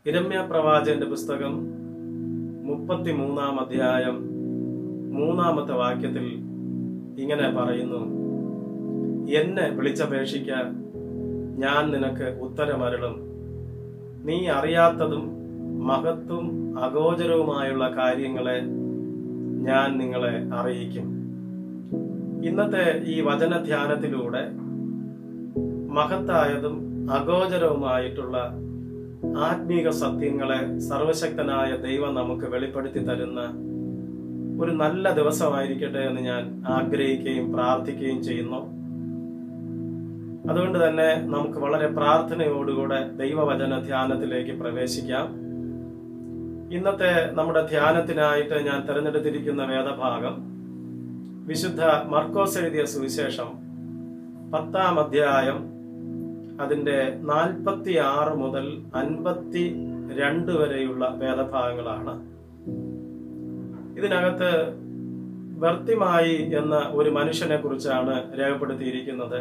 ഇരമ്യ പ്രവാചകന്റെ പുസ്തകം മുപ്പത്തിമൂന്നാം അധ്യായം മൂന്നാമത്തെ വാക്യത്തിൽ ഇങ്ങനെ പറയുന്നു എന്നെ വിളിച്ചപേക്ഷിക്ക ഞാൻ നിനക്ക് ഉത്തരമരുളും നീ അറിയാത്തതും മഹത്വം അഗോചരവുമായുള്ള കാര്യങ്ങളെ ഞാൻ നിങ്ങളെ അറിയിക്കും ഇന്നത്തെ ഈ വചന ധ്യാനത്തിലൂടെ മഹത്തായതും അഗോചരവുമായിട്ടുള്ള ആത്മീക സത്യങ്ങളെ സർവശക്തനായ ദൈവം നമുക്ക് വെളിപ്പെടുത്തി തരുന്ന ഒരു നല്ല ദിവസമായിരിക്കട്ടെ എന്ന് ഞാൻ ആഗ്രഹിക്കുകയും പ്രാർത്ഥിക്കുകയും ചെയ്യുന്നു അതുകൊണ്ട് തന്നെ നമുക്ക് വളരെ പ്രാർത്ഥനയോടുകൂടെ ദൈവവചന ധ്യാനത്തിലേക്ക് പ്രവേശിക്കാം ഇന്നത്തെ നമ്മുടെ ധ്യാനത്തിനായിട്ട് ഞാൻ തിരഞ്ഞെടുത്തിരിക്കുന്ന വേദഭാഗം വിശുദ്ധ മർക്കോസ് എഴുതിയ സുവിശേഷം പത്താം അധ്യായം അതിന്റെ നാൽപ്പത്തി ആറ് മുതൽ അൻപത്തി രണ്ട് വരെയുള്ള വേദഭാഗങ്ങളാണ് ഇതിനകത്ത് ഭർത്തിമായി എന്ന ഒരു മനുഷ്യനെ കുറിച്ചാണ് രേഖപ്പെടുത്തിയിരിക്കുന്നത്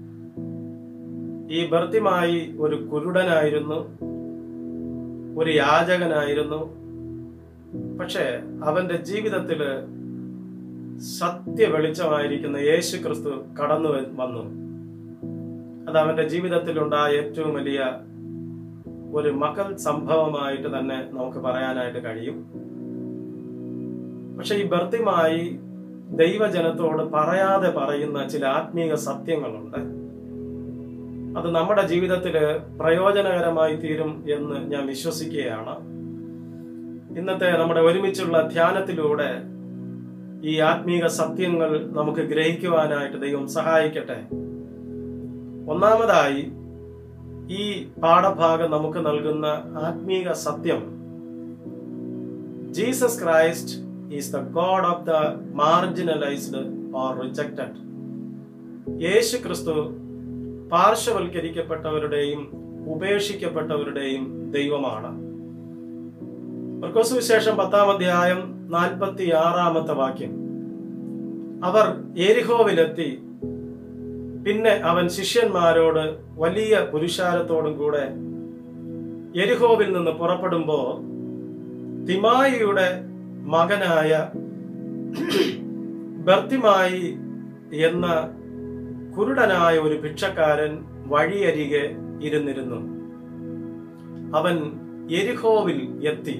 ഈ ഭർത്തിമായി ഒരു കുരുടനായിരുന്നു ഒരു യാചകനായിരുന്നു പക്ഷേ അവന്റെ ജീവിതത്തില് സത്യ വെളിച്ചമായിരിക്കുന്ന യേശു ക്രിസ്തു കടന്നു വന്നു അത് അവന്റെ ജീവിതത്തിൽ ഉണ്ടായ ഏറ്റവും വലിയ ഒരു മകൾ സംഭവമായിട്ട് തന്നെ നമുക്ക് പറയാനായിട്ട് കഴിയും പക്ഷെ ഈ ഭർത്തിമായി ദൈവജനത്തോട് പറയാതെ പറയുന്ന ചില ആത്മീക സത്യങ്ങളുണ്ട് അത് നമ്മുടെ ജീവിതത്തിൽ പ്രയോജനകരമായി തീരും എന്ന് ഞാൻ വിശ്വസിക്കുകയാണ് ഇന്നത്തെ നമ്മുടെ ഒരുമിച്ചുള്ള ധ്യാനത്തിലൂടെ ഈ ആത്മീക സത്യങ്ങൾ നമുക്ക് ഗ്രഹിക്കുവാനായിട്ട് ദൈവം സഹായിക്കട്ടെ ഒന്നാമതായി ഈ പാഠഭാഗം നമുക്ക് നൽകുന്ന ആത്മീക സത്യം Jesus Christ is the God of the marginalised or rejected Yesu Kristu പാർശ്വവൽക്കരിക്കപ്പെട്ടവരുടെയും ഉപേക്ഷിക്കപ്പെട്ടവരുടെയും ദൈവമാണ് വിശേഷം പത്താം അധ്യായം നാൽപ്പത്തി ആറാമത്തെ വാക്യം അവർ എരിഹോവിലെത്തി പിന്നെ അവൻ ശിഷ്യന്മാരോട് വലിയ പുരുഷാരത്തോടും കൂടെ എരിഹോവിൽ നിന്ന് പുറപ്പെടുമ്പോ തിമായിയുടെ മകനായ ബർത്തിമായി എന്ന കുരുടനായ ഒരു ഭിക്ഷക്കാരൻ വഴിയരികെ ഇരുന്നിരുന്നു അവൻ എരിഹോവിൽ എത്തി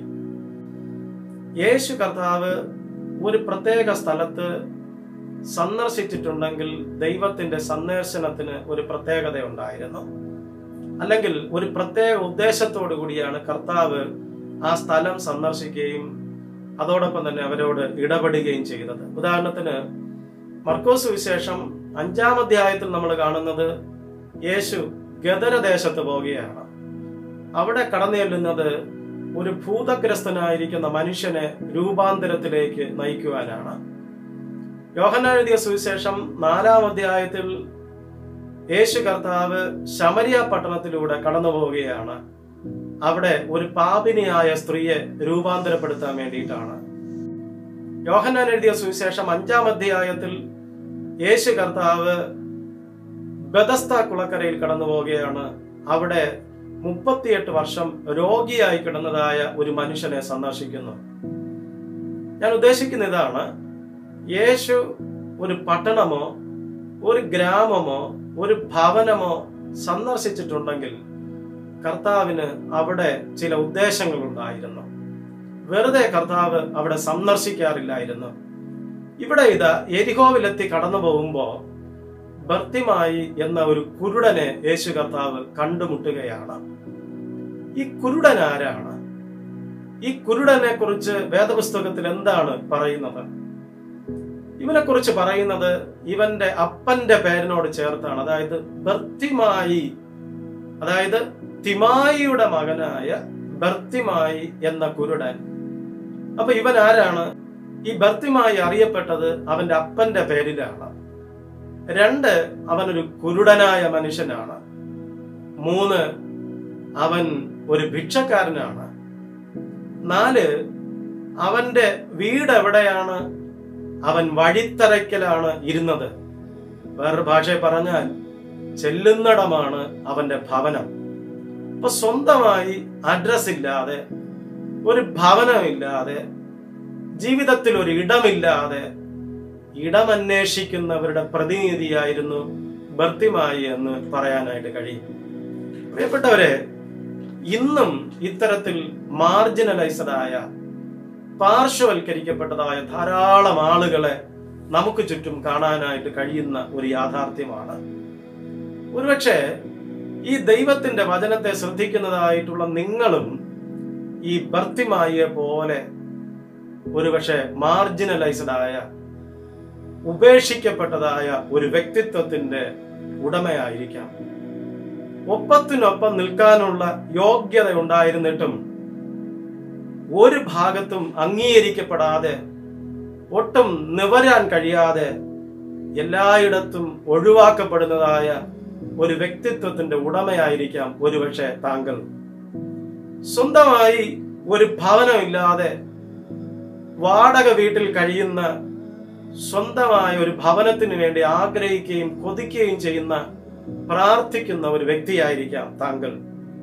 യേശു കർത്താവ് ഒരു പ്രത്യേക സ്ഥലത്ത് സന്ദർശിച്ചിട്ടുണ്ടെങ്കിൽ ദൈവത്തിന്റെ സന്ദർശനത്തിന് ഒരു പ്രത്യേകത ഉണ്ടായിരുന്നു അല്ലെങ്കിൽ ഒരു പ്രത്യേക ഉദ്ദേശത്തോടു കൂടിയാണ് കർത്താവ് ആ സ്ഥലം സന്ദർശിക്കുകയും അതോടൊപ്പം തന്നെ അവരോട് ഇടപെടുകയും ചെയ്തത് ഉദാഹരണത്തിന് മർക്കോസ് വിശേഷം അഞ്ചാം അധ്യായത്തിൽ നമ്മൾ കാണുന്നത് യേശു ഗദരദേശത്ത് പോവുകയാണ് അവിടെ കടന്നു ചെല്ലുന്നത് ഒരു ഭൂതഗ്രസ്തനായിരിക്കുന്ന മനുഷ്യനെ രൂപാന്തരത്തിലേക്ക് നയിക്കുവാനാണ് യോഹന്നാൻ എഴുതിയ സുവിശേഷം നാലാം അധ്യായത്തിൽ യേശു കർത്താവ് ശമരിയ പട്ടണത്തിലൂടെ കടന്നു പോവുകയാണ് അവിടെ ഒരു പാപിനിയായ സ്ത്രീയെ രൂപാന്തരപ്പെടുത്താൻ വേണ്ടിയിട്ടാണ് യോഹന്നാൻ എഴുതിയ സുവിശേഷം അഞ്ചാം അധ്യായത്തിൽ യേശു കർത്താവ് ബദസ്ത കുളക്കരയിൽ കടന്നു പോവുകയാണ് അവിടെ മുപ്പത്തിയെട്ട് വർഷം രോഗിയായി കിടന്നതായ ഒരു മനുഷ്യനെ സന്ദർശിക്കുന്നു ഞാൻ ഉദ്ദേശിക്കുന്ന ഇതാണ് യേശു ഒരു പട്ടണമോ ഒരു ഗ്രാമമോ ഒരു ഭവനമോ സന്ദർശിച്ചിട്ടുണ്ടെങ്കിൽ കർത്താവിന് അവിടെ ചില ഉദ്ദേശങ്ങൾ ഉണ്ടായിരുന്നു വെറുതെ കർത്താവ് അവിടെ സന്ദർശിക്കാറില്ലായിരുന്നു ഇവിടെ ഇത് എരിഹോവിലെത്തി കടന്നു പോകുമ്പോ ഭർത്തിമായി എന്ന ഒരു കുരുടനെ യേശു കർത്താവ് കണ്ടുമുട്ടുകയാണ് ഈ കുരുടൻ ആരാണ് ഈ കുരുടനെ കുറിച്ച് വേദപുസ്തകത്തിൽ എന്താണ് പറയുന്നത് ഇവനെ കുറിച്ച് പറയുന്നത് ഇവന്റെ അപ്പന്റെ പേരിനോട് ചേർത്താണ് അതായത് ബർത്തിമായി അതായത് തിമായിയുടെ മകനായ ബർത്തിമായി എന്ന കുരുടൻ അപ്പൊ ഇവൻ ആരാണ് ഈ ബർത്തിമായി അറിയപ്പെട്ടത് അവന്റെ അപ്പന്റെ പേരിലാണ് രണ്ട് അവനൊരു കുരുടനായ മനുഷ്യനാണ് മൂന്ന് അവൻ ഒരു ഭിക്ഷക്കാരനാണ് നാല് അവന്റെ വീട് എവിടെയാണ് അവൻ വഴിത്തറയ്ക്കലാണ് ഇരുന്നത് വേറൊരു ഭാഷ പറഞ്ഞാൽ ചെല്ലുന്നിടമാണ് അവന്റെ ഭവനം ഇപ്പൊ സ്വന്തമായി അഡ്രസ് ഇല്ലാതെ ഒരു ഭവനമില്ലാതെ ജീവിതത്തിൽ ഒരു ഇടമില്ലാതെ ഇടമന്വേഷിക്കുന്നവരുടെ പ്രതിനിധിയായിരുന്നു ഭർത്തിമായി എന്ന് പറയാനായിട്ട് കഴിയും പ്രിയപ്പെട്ടവരെ ഇന്നും ഇത്തരത്തിൽ മാർജിനലൈസ്ഡ് ആയ പാർശ്വവൽക്കരിക്കപ്പെട്ടതായ ധാരാളം ആളുകളെ നമുക്ക് ചുറ്റും കാണാനായിട്ട് കഴിയുന്ന ഒരു യാഥാർത്ഥ്യമാണ് ഒരുപക്ഷെ ഈ ദൈവത്തിന്റെ വചനത്തെ ശ്രദ്ധിക്കുന്നതായിട്ടുള്ള നിങ്ങളും ഈ ഭർത്തിമായിയെ പോലെ ഒരുപക്ഷെ മാർജിനലൈസ്ഡ് ആയ ഉപേക്ഷിക്കപ്പെട്ടതായ ഒരു വ്യക്തിത്വത്തിന്റെ ഉടമയായിരിക്കാം ഒപ്പത്തിനൊപ്പം നിൽക്കാനുള്ള യോഗ്യത ഉണ്ടായിരുന്നിട്ടും ഒരു ഭാഗത്തും അംഗീകരിക്കപ്പെടാതെ ഒട്ടും നിവരാൻ കഴിയാതെ എല്ലായിടത്തും ഒഴിവാക്കപ്പെടുന്നതായ ഒരു വ്യക്തിത്വത്തിന്റെ ഉടമയായിരിക്കാം ഒരുപക്ഷെ താങ്കൾ സ്വന്തമായി ഒരു ഭവനമില്ലാതെ വാടക വീട്ടിൽ കഴിയുന്ന സ്വന്തമായ ഒരു ഭവനത്തിന് വേണ്ടി ആഗ്രഹിക്കുകയും കൊതിക്കുകയും ചെയ്യുന്ന പ്രാർത്ഥിക്കുന്ന ഒരു വ്യക്തിയായിരിക്കാം താങ്കൾ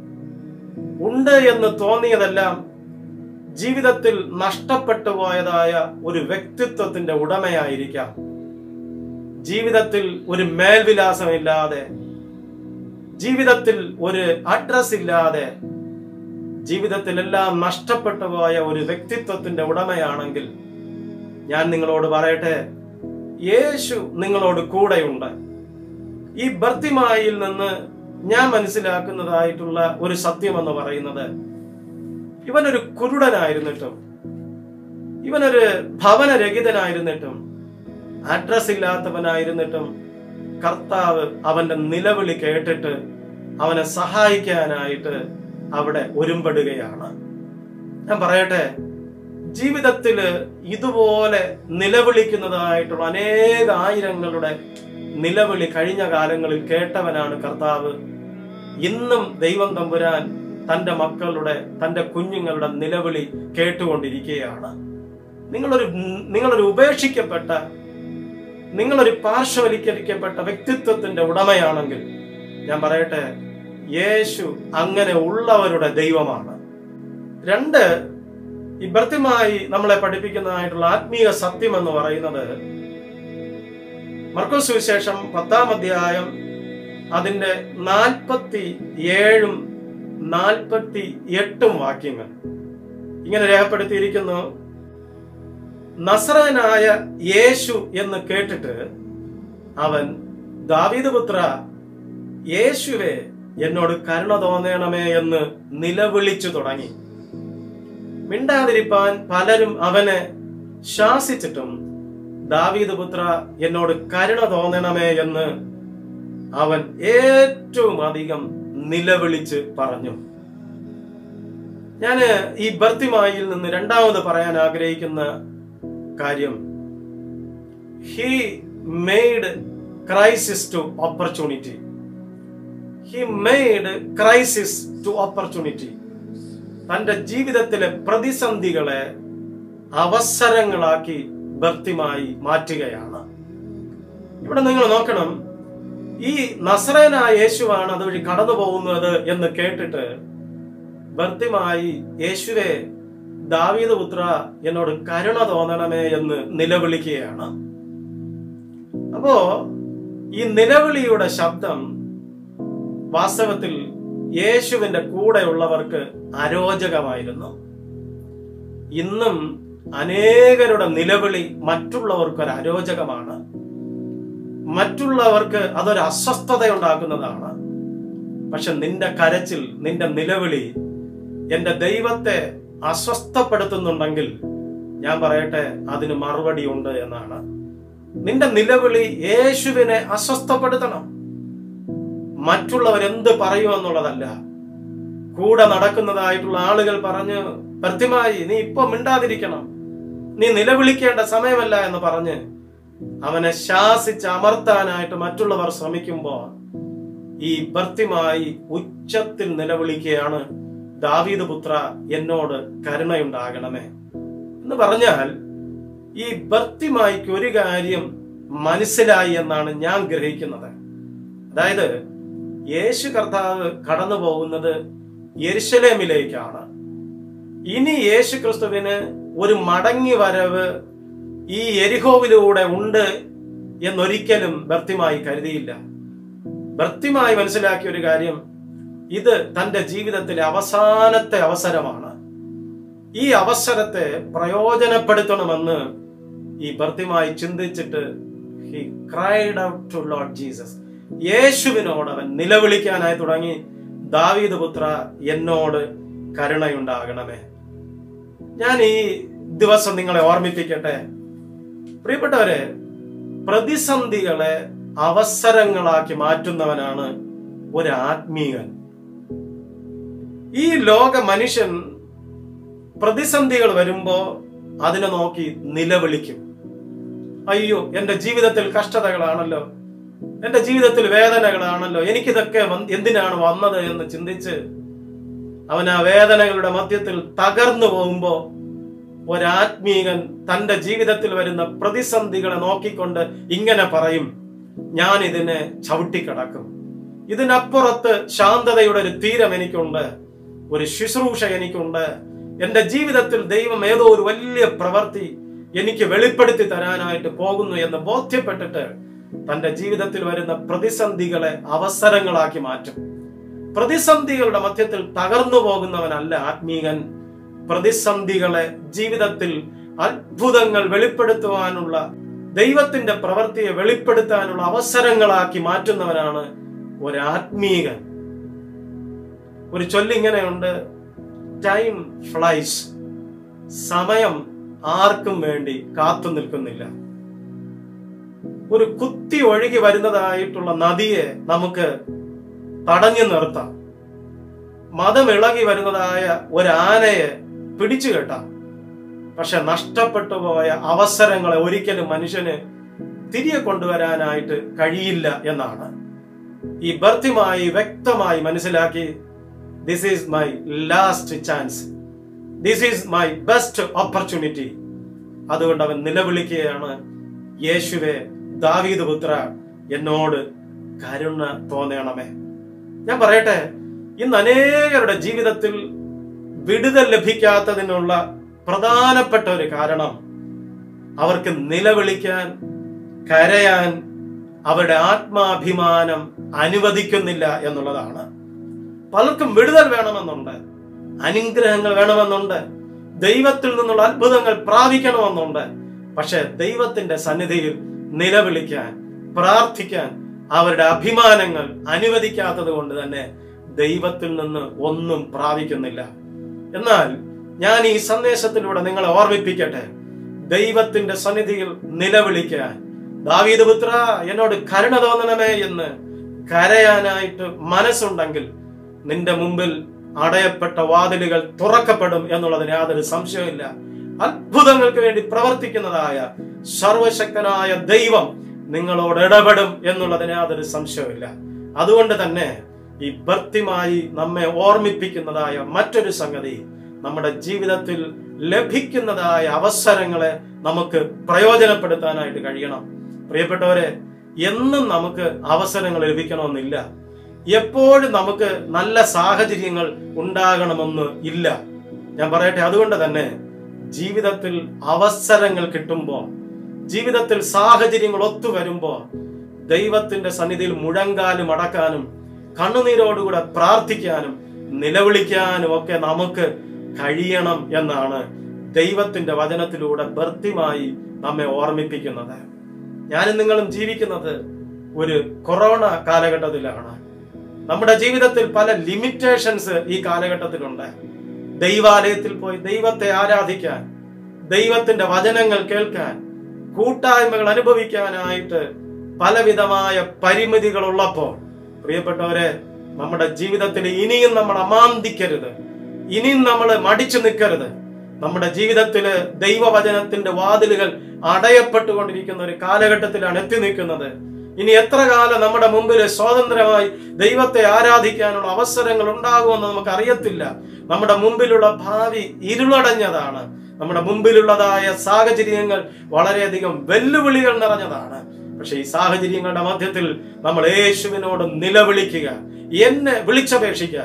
ഉണ്ട് എന്ന് തോന്നിയതെല്ലാം ജീവിതത്തിൽ നഷ്ടപ്പെട്ടു പോയതായ ഒരു വ്യക്തിത്വത്തിന്റെ ഉടമയായിരിക്കാം ജീവിതത്തിൽ ഒരു മേൽവിലാസമില്ലാതെ ജീവിതത്തിൽ ഒരു അഡ്രസ് ഇല്ലാതെ ജീവിതത്തിലെല്ലാം നഷ്ടപ്പെട്ടു പോയ ഒരു വ്യക്തിത്വത്തിന്റെ ഉടമയാണെങ്കിൽ ഞാൻ നിങ്ങളോട് പറയട്ടെ യേശു നിങ്ങളോട് കൂടെയുണ്ട് ഈ ഭർത്തിമായിൽ നിന്ന് ഞാൻ മനസ്സിലാക്കുന്നതായിട്ടുള്ള ഒരു സത്യം എന്ന് പറയുന്നത് ഇവനൊരു കുരുടനായിരുന്നിട്ടും ഇവനൊരു ഭവനരഹിതനായിരുന്നിട്ടും അഡ്രസ് ഇല്ലാത്തവനായിരുന്നിട്ടും കർത്താവ് അവന്റെ നിലവിളി കേട്ടിട്ട് അവനെ സഹായിക്കാനായിട്ട് അവിടെ ഒരുമ്പെടുകയാണ് ഞാൻ പറയട്ടെ ജീവിതത്തില് ഇതുപോലെ നിലവിളിക്കുന്നതായിട്ടുള്ള അനേക ആയിരങ്ങളുടെ നിലവിളി കഴിഞ്ഞ കാലങ്ങളിൽ കേട്ടവനാണ് കർത്താവ് ഇന്നും ദൈവം തമ്പുരാൻ തന്റെ മക്കളുടെ തന്റെ കുഞ്ഞുങ്ങളുടെ നിലവിളി കേട്ടുകൊണ്ടിരിക്കുകയാണ് നിങ്ങളൊരു നിങ്ങളൊരു ഉപേക്ഷിക്കപ്പെട്ട നിങ്ങളൊരു പാർശ്വവൽക്കരിക്കപ്പെട്ട വ്യക്തിത്വത്തിന്റെ ഉടമയാണെങ്കിൽ ഞാൻ പറയട്ടെ യേശു അങ്ങനെ ഉള്ളവരുടെ ദൈവമാണ് രണ്ട് ഇബ്രത്യമായി നമ്മളെ പഠിപ്പിക്കുന്നതായിട്ടുള്ള ആത്മീയ സത്യം എന്ന് പറയുന്നത് മർക്കോസ് സുവിശേഷം പത്താം അധ്യായം അതിന്റെ നാൽപ്പത്തി ഏഴും നാൽപ്പത്തി എട്ടും വാക്യങ്ങൾ ഇങ്ങനെ രേഖപ്പെടുത്തിയിരിക്കുന്നു നസ്രനായ യേശു എന്ന് കേട്ടിട്ട് അവൻ ദാവീദ് പുത്ര യേശുവെ എന്നോട് കരുണ തോന്നണമേ എന്ന് നിലവിളിച്ചു തുടങ്ങി മിണ്ടാതിരിപ്പാൻ പലരും അവനെ ശാസിച്ചിട്ടും ദാവീദ് പുത്ര എന്നോട് കരുണ തോന്നണമേ എന്ന് അവൻ ഏറ്റവും അധികം നിലവിളിച്ച് പറഞ്ഞു ഞാന് ഈ ഭർത്തിമായിൽ നിന്ന് രണ്ടാമത് പറയാൻ ആഗ്രഹിക്കുന്ന കാര്യം he made crisis to opportunity he made crisis to opportunity തന്റെ ജീവിതത്തിലെ പ്രതിസന്ധികളെ അവസരങ്ങളാക്കി ഭർത്തിമായി മാറ്റുകയാണ് ഇവിടെ നിങ്ങൾ നോക്കണം ഈ നസ്രനായ യേശുവാണ് അതുവഴി കടന്നു പോകുന്നത് എന്ന് കേട്ടിട്ട് ഭർത്തിമായി യേശുവെ ദാവീദ് പുത്ര എന്നോട് കരുണ തോന്നണമേ എന്ന് നിലവിളിക്കുകയാണ് അപ്പോ ഈ നിലവിളിയുടെ ശബ്ദം വാസ്തവത്തിൽ യേശുവിന്റെ കൂടെയുള്ളവർക്ക് അരോചകമായിരുന്നു ഇന്നും അനേകരുടെ നിലവിളി മറ്റുള്ളവർക്ക് ഒരു അരോചകമാണ് മറ്റുള്ളവർക്ക് അതൊരു അസ്വസ്ഥത ഉണ്ടാക്കുന്നതാണ് പക്ഷെ നിന്റെ കരച്ചിൽ നിന്റെ നിലവിളി എന്റെ ദൈവത്തെ അസ്വസ്ഥപ്പെടുത്തുന്നുണ്ടെങ്കിൽ ഞാൻ പറയട്ടെ അതിന് മറുപടി ഉണ്ട് എന്നാണ് നിന്റെ നിലവിളി യേശുവിനെ അസ്വസ്ഥപ്പെടുത്തണം മറ്റുള്ളവർ എന്ത് പറയുമെന്നുള്ളതല്ല കൂടെ നടക്കുന്നതായിട്ടുള്ള ആളുകൾ പറഞ്ഞ് കൃത്യമായി നീ ഇപ്പൊ മിണ്ടാതിരിക്കണം നീ നിലവിളിക്കേണ്ട സമയമല്ല എന്ന് പറഞ്ഞ് അവനെ ശാസിച്ച് അമർത്താനായിട്ട് മറ്റുള്ളവർ ശ്രമിക്കുമ്പോൾ ഈ ഭർത്തിമായി ഉച്ചത്തിൽ നിലവിളിക്കുകയാണ് ദാവീദ് പുത്ര എന്നോട് കരുണയുണ്ടാകണമേ എന്ന് പറഞ്ഞാൽ ഈ ഭർത്തിമായിക്ക് ഒരു കാര്യം മനസ്സിലായി എന്നാണ് ഞാൻ ഗ്രഹിക്കുന്നത് അതായത് യേശു കർത്താവ് കടന്നു പോകുന്നത് യെരുശലേമിലേക്കാണ് ഇനി യേശു ക്രിസ്തുവിന് ഒരു മടങ്ങി വരവ് ഈ എരിഹോവിലൂടെ ഉണ്ട് എന്നൊരിക്കലും ഭർത്തിമായി കരുതിയില്ല ഭർത്തിമായി മനസ്സിലാക്കിയ ഒരു കാര്യം ഇത് തന്റെ ജീവിതത്തിലെ അവസാനത്തെ അവസരമാണ് ഈ അവസരത്തെ പ്രയോജനപ്പെടുത്തണമെന്ന് ഈ ഭർത്തിമായി ചിന്തിച്ചിട്ട് he cried out to Lord Jesus യേശുവിനോട് അവൻ നിലവിളിക്കാനായി തുടങ്ങി ദാവീദ് പുത്ര എന്നോട് കരുണയുണ്ടാകണമേ ഞാൻ ഈ ദിവസം നിങ്ങളെ ഓർമ്മിപ്പിക്കട്ടെ പ്രിയപ്പെട്ടവരെ പ്രതിസന്ധികളെ അവസരങ്ങളാക്കി മാറ്റുന്നവനാണ് ഒരു ആത്മീയൻ ഈ ലോക മനുഷ്യൻ പ്രതിസന്ധികൾ വരുമ്പോ അതിനെ നോക്കി നിലവിളിക്കും അയ്യോ എന്റെ ജീവിതത്തിൽ കഷ്ടതകളാണല്ലോ എന്റെ ജീവിതത്തിൽ വേദനകളാണല്ലോ എനിക്കിതൊക്കെ വന്ന് എന്തിനാണ് വന്നത് എന്ന് ചിന്തിച്ച് അവൻ ആ വേദനകളുടെ മധ്യത്തിൽ തകർന്നു പോകുമ്പോ ഒരാത്മീകൻ തന്റെ ജീവിതത്തിൽ വരുന്ന പ്രതിസന്ധികളെ നോക്കിക്കൊണ്ട് ഇങ്ങനെ പറയും ഞാൻ ഇതിനെ ചവിട്ടിക്കടക്കും ഇതിനപ്പുറത്ത് ശാന്തതയുടെ ഒരു തീരം എനിക്കുണ്ട് ഒരു ശുശ്രൂഷ എനിക്കുണ്ട് എന്റെ ജീവിതത്തിൽ ദൈവം ഏതോ ഒരു വലിയ പ്രവൃത്തി എനിക്ക് വെളിപ്പെടുത്തി തരാനായിട്ട് പോകുന്നു എന്ന് ബോധ്യപ്പെട്ടിട്ട് തന്റെ ജീവിതത്തിൽ വരുന്ന പ്രതിസന്ധികളെ അവസരങ്ങളാക്കി മാറ്റും പ്രതിസന്ധികളുടെ മധ്യത്തിൽ തകർന്നു പോകുന്നവനല്ല ആത്മീകൻ പ്രതിസന്ധികളെ ജീവിതത്തിൽ അത്ഭുതങ്ങൾ വെളിപ്പെടുത്തുവാനുള്ള ദൈവത്തിന്റെ പ്രവൃത്തിയെ വെളിപ്പെടുത്താനുള്ള അവസരങ്ങളാക്കി മാറ്റുന്നവനാണ് ഒരാത്മീകൻ ഒരു ചൊല്ലിങ്ങനെയുണ്ട് ടൈം ഫ്ലൈസ് സമയം ആർക്കും വേണ്ടി കാത്തു നിൽക്കുന്നില്ല ഒരു കുത്തി ഒഴുകി വരുന്നതായിട്ടുള്ള നദിയെ നമുക്ക് തടഞ്ഞു നിർത്താം മതം ഇളകി വരുന്നതായ ഒരു ആനയെ പിടിച്ചു കെട്ടാം പക്ഷെ നഷ്ടപ്പെട്ടു പോയ അവസരങ്ങളെ ഒരിക്കലും മനുഷ്യന് തിരികെ കൊണ്ടുവരാനായിട്ട് കഴിയില്ല എന്നാണ് ഈ ബർത്തിമായി വ്യക്തമായി മനസ്സിലാക്കി this is my last chance this is my best opportunity അതുകൊണ്ട് അവൻ നിലവിളിക്കുകയാണ് യേശുവെ ദാവീദ് പുത്ര എന്നോട് കരുണ തോന്നണമേ ഞാൻ പറയട്ടെ ഇന്ന് അനേകരുടെ ജീവിതത്തിൽ വിടുതൽ ലഭിക്കാത്തതിനുള്ള പ്രധാനപ്പെട്ട ഒരു കാരണം അവർക്ക് നിലവിളിക്കാൻ കരയാൻ അവരുടെ ആത്മാഭിമാനം അനുവദിക്കുന്നില്ല എന്നുള്ളതാണ് പലർക്കും വിടുതൽ വേണമെന്നുണ്ട് അനുഗ്രഹങ്ങൾ വേണമെന്നുണ്ട് ദൈവത്തിൽ നിന്നുള്ള അത്ഭുതങ്ങൾ പ്രാപിക്കണമെന്നുണ്ട് പക്ഷെ ദൈവത്തിന്റെ സന്നിധിയിൽ നിലവിളിക്കാൻ പ്രാർത്ഥിക്കാൻ അവരുടെ അഭിമാനങ്ങൾ അനുവദിക്കാത്തത് കൊണ്ട് തന്നെ ദൈവത്തിൽ നിന്ന് ഒന്നും പ്രാപിക്കുന്നില്ല എന്നാൽ ഞാൻ ഈ സന്ദേശത്തിലൂടെ നിങ്ങളെ ഓർമ്മിപ്പിക്കട്ടെ ദൈവത്തിന്റെ സന്നിധിയിൽ നിലവിളിക്കാൻ ദാവീദ് പുത്ര എന്നോട് കരുണ തോന്നണമേ എന്ന് കരയാനായിട്ട് മനസ്സുണ്ടെങ്കിൽ നിന്റെ മുമ്പിൽ അടയപ്പെട്ട വാതിലുകൾ തുറക്കപ്പെടും എന്നുള്ളതിന് യാതൊരു സംശയമില്ല അത്ഭുതങ്ങൾക്ക് വേണ്ടി പ്രവർത്തിക്കുന്നതായ സർവശക്തനായ ദൈവം നിങ്ങളോട് ഇടപെടും എന്നുള്ളതിന് യാതൊരു സംശയമില്ല അതുകൊണ്ട് തന്നെ ഈ ഭർത്തിമായി നമ്മെ ഓർമ്മിപ്പിക്കുന്നതായ മറ്റൊരു സംഗതി നമ്മുടെ ജീവിതത്തിൽ ലഭിക്കുന്നതായ അവസരങ്ങളെ നമുക്ക് പ്രയോജനപ്പെടുത്താനായിട്ട് കഴിയണം പ്രിയപ്പെട്ടവരെ എന്നും നമുക്ക് അവസരങ്ങൾ ലഭിക്കണമെന്നില്ല എപ്പോഴും നമുക്ക് നല്ല സാഹചര്യങ്ങൾ ഉണ്ടാകണമെന്ന് ഇല്ല ഞാൻ പറയട്ടെ അതുകൊണ്ട് തന്നെ ജീവിതത്തിൽ അവസരങ്ങൾ കിട്ടുമ്പോൾ ജീവിതത്തിൽ സാഹചര്യങ്ങൾ ഒത്തുവരുമ്പോൾ ദൈവത്തിന്റെ സന്നിധിയിൽ മുഴങ്കാലും അടക്കാനും കണ്ണുനീരോടുകൂടെ പ്രാർത്ഥിക്കാനും നിലവിളിക്കാനും ഒക്കെ നമുക്ക് കഴിയണം എന്നാണ് ദൈവത്തിന്റെ വചനത്തിലൂടെ ഭർത്തിമായി നമ്മെ ഓർമ്മിപ്പിക്കുന്നത് ഞാനും നിങ്ങളും ജീവിക്കുന്നത് ഒരു കൊറോണ കാലഘട്ടത്തിലാണ് നമ്മുടെ ജീവിതത്തിൽ പല ലിമിറ്റേഷൻസ് ഈ കാലഘട്ടത്തിലുണ്ട് ദൈവാലയത്തിൽ പോയി ദൈവത്തെ ആരാധിക്കാൻ ദൈവത്തിന്റെ വചനങ്ങൾ കേൾക്കാൻ കൂട്ടായ്മകൾ അനുഭവിക്കാനായിട്ട് പലവിധമായ പരിമിതികൾ ഉള്ളപ്പോൾ പ്രിയപ്പെട്ടവരെ നമ്മുടെ ജീവിതത്തിൽ ഇനിയും നമ്മൾ അമാന്തിക്കരുത് ഇനിയും നമ്മൾ മടിച്ചു നിൽക്കരുത് നമ്മുടെ ജീവിതത്തില് ദൈവവചനത്തിന്റെ വാതിലുകൾ അടയപ്പെട്ടുകൊണ്ടിരിക്കുന്ന ഒരു കാലഘട്ടത്തിലാണ് എത്തി നിൽക്കുന്നത് ഇനി എത്ര കാലം നമ്മുടെ മുമ്പിൽ സ്വാതന്ത്ര്യമായി ദൈവത്തെ ആരാധിക്കാനുള്ള അവസരങ്ങൾ ഉണ്ടാകുമെന്ന് നമുക്ക് അറിയത്തില്ല നമ്മുടെ മുമ്പിലുള്ള ഭാവി ഇരുളടഞ്ഞതാണ് നമ്മുടെ മുമ്പിലുള്ളതായ സാഹചര്യങ്ങൾ വളരെയധികം വെല്ലുവിളികൾ നിറഞ്ഞതാണ് പക്ഷെ ഈ സാഹചര്യങ്ങളുടെ മധ്യത്തിൽ നമ്മൾ യേശുവിനോട് നിലവിളിക്കുക എന്നെ വിളിച്ചപേക്ഷിക്കുക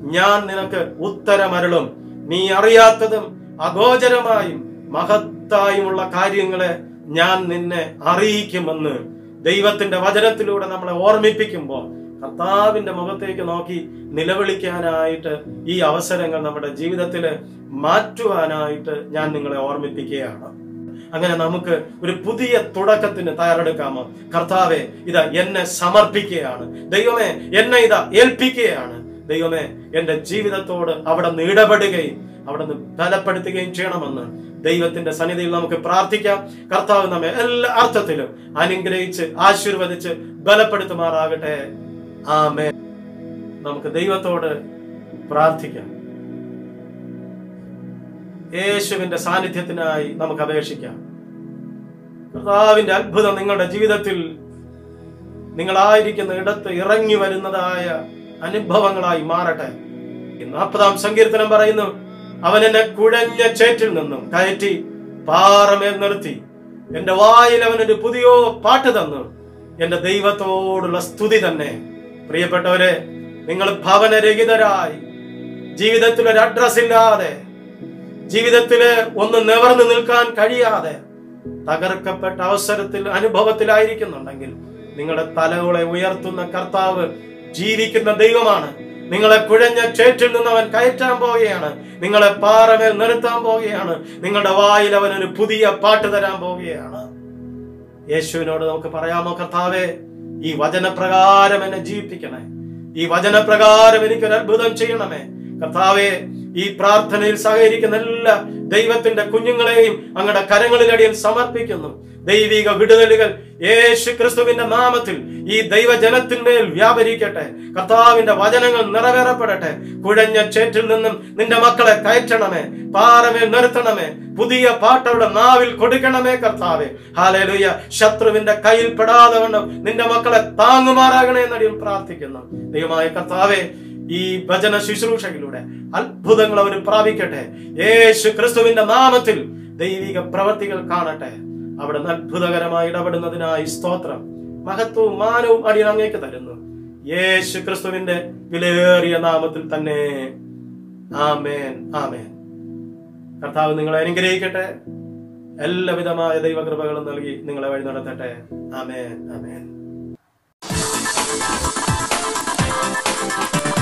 ഞാൻ നിനക്ക് ഉത്തരമരുളും നീ അറിയാത്തതും അഗോചരമായും മഹത്തായുമുള്ള കാര്യങ്ങളെ ഞാൻ നിന്നെ അറിയിക്കുമെന്ന് ദൈവത്തിന്റെ വചനത്തിലൂടെ നമ്മളെ ഓർമ്മിപ്പിക്കുമ്പോൾ കർത്താവിന്റെ മുഖത്തേക്ക് നോക്കി നിലവിളിക്കാനായിട്ട് ഈ അവസരങ്ങൾ നമ്മുടെ ജീവിതത്തിൽ മാറ്റുവാനായിട്ട് ഞാൻ നിങ്ങളെ ഓർമ്മിപ്പിക്കുകയാണ് അങ്ങനെ നമുക്ക് ഒരു പുതിയ തുടക്കത്തിന് തയ്യാറെടുക്കാമോ കർത്താവെ ഇതാ എന്നെ സമർപ്പിക്കുകയാണ് ദൈവമേ എന്നെ ഇതാ ഏൽപ്പിക്കുകയാണ് ദൈവമേ എന്റെ ജീവിതത്തോട് അവിടെ നിന്ന് ഇടപെടുകയും അവിടെ നിന്ന് ബലപ്പെടുത്തുകയും ചെയ്യണമെന്ന് ദൈവത്തിന്റെ സന്നിധിയിൽ നമുക്ക് പ്രാർത്ഥിക്കാം കർത്താവ് നമ്മെ എല്ലാ അർത്ഥത്തിലും അനുഗ്രഹിച്ച് ആശീർവദിച്ച് ബലപ്പെടുത്തുമാറാകട്ടെ ആമേ നമുക്ക് ദൈവത്തോട് പ്രാർത്ഥിക്കാം യേശുവിന്റെ സാന്നിധ്യത്തിനായി നമുക്ക് അപേക്ഷിക്കാം കർത്താവിന്റെ അത്ഭുതം നിങ്ങളുടെ ജീവിതത്തിൽ നിങ്ങളായിരിക്കുന്ന ഇടത്ത് ഇറങ്ങി വരുന്നതായ അനുഭവങ്ങളായി മാറട്ടെ നാൽപ്പതാം സങ്കീർത്തനം പറയുന്നു അവൻ എന്നെ കുഴഞ്ഞ ചേറ്റിൽ നിന്നും കയറ്റി പാറമേൽ നിർത്തി എന്റെ വായിൽ അവനൊരു പുതിയ പാട്ട് തന്നു എന്റെ ദൈവത്തോടുള്ള സ്തുതി തന്നെ പ്രിയപ്പെട്ടവരെ നിങ്ങൾ ഭവനരഹിതരായി ജീവിതത്തിൽ ഒരു അഡ്രസ് ഇല്ലാതെ ജീവിതത്തില് ഒന്ന് നിവർന്നു നിൽക്കാൻ കഴിയാതെ തകർക്കപ്പെട്ട അവസരത്തിൽ അനുഭവത്തിലായിരിക്കുന്നുണ്ടെങ്കിൽ നിങ്ങളുടെ തലകളെ ഉയർത്തുന്ന കർത്താവ് ജീവിക്കുന്ന ദൈവമാണ് നിങ്ങളെ കുഴഞ്ഞ ചേറ്റിൽ നിന്ന് അവൻ കയറ്റാൻ പോവുകയാണ് നിങ്ങളെ പാറമേൽ നിർത്താൻ പോവുകയാണ് നിങ്ങളുടെ വായിൽ അവൻ ഒരു പുതിയ പാട്ട് തരാൻ പോവുകയാണ് യേശുവിനോട് നമുക്ക് പറയാമോ കർത്താവേ ഈ വചനപ്രകാരം എന്നെ ജീവിപ്പിക്കണേ ഈ വചനപ്രകാരം എനിക്കൊരു അത്ഭുതം ചെയ്യണമേ കർത്താവെ ഈ പ്രാർത്ഥനയിൽ സഹകരിക്കുന്ന എല്ലാ ദൈവത്തിന്റെ കുഞ്ഞുങ്ങളെയും അങ്ങയുടെ കരങ്ങളിലടിയൻ സമർപ്പിക്കുന്നു ദൈവിക വിടുതലുകൾ യേശു ക്രിസ്തുവിന്റെ നാമത്തിൽ ഈ ദൈവജനത്തിന്മേൽ വ്യാപരിക്കട്ടെ കർത്താവിന്റെ വചനങ്ങൾ നിറവേറപ്പെടട്ടെ കുഴഞ്ഞ ചേറ്റിൽ നിന്നും നിന്റെ മക്കളെ കയറ്റണമേ പാറമേൽ നിർത്തണമേ പുതിയ പാട്ടവിടെ നാവിൽ കൊടുക്കണമേ കർത്താവെ ഹാലേലുയ ശത്രുവിന്റെ കയ്യിൽ പെടാതെ വണ്ണം നിന്റെ മക്കളെ താങ്ങുമാറാകണേ എന്നടിയിൽ പ്രാർത്ഥിക്കുന്നു ദൈവമായ കർത്താവെ ഈ ഭജന ശുശ്രൂഷയിലൂടെ അത്ഭുതങ്ങൾ അവർ പ്രാപിക്കട്ടെ യേശു ക്രിസ്തുവിന്റെ നാമത്തിൽ ദൈവിക പ്രവർത്തികൾ കാണട്ടെ അവിടെ നിന്ന് അത്ഭുതകരമായി ഇടപെടുന്നതിനായി സ്തോത്രം മഹത്വവും മാനവും അടിയൻ അങ്ങേക്ക് തരുന്നു യേശു ക്രിസ്തുവിന്റെ വിലയേറിയ നാമത്തിൽ തന്നെ ആമേൻ ആമേൻ കർത്താവ് നിങ്ങളെ അനുഗ്രഹിക്കട്ടെ എല്ലാവിധമായ ദൈവകൃപകളും നൽകി നിങ്ങളെ വഴി നടത്തട്ടെ ആമേൻ ആമേൻ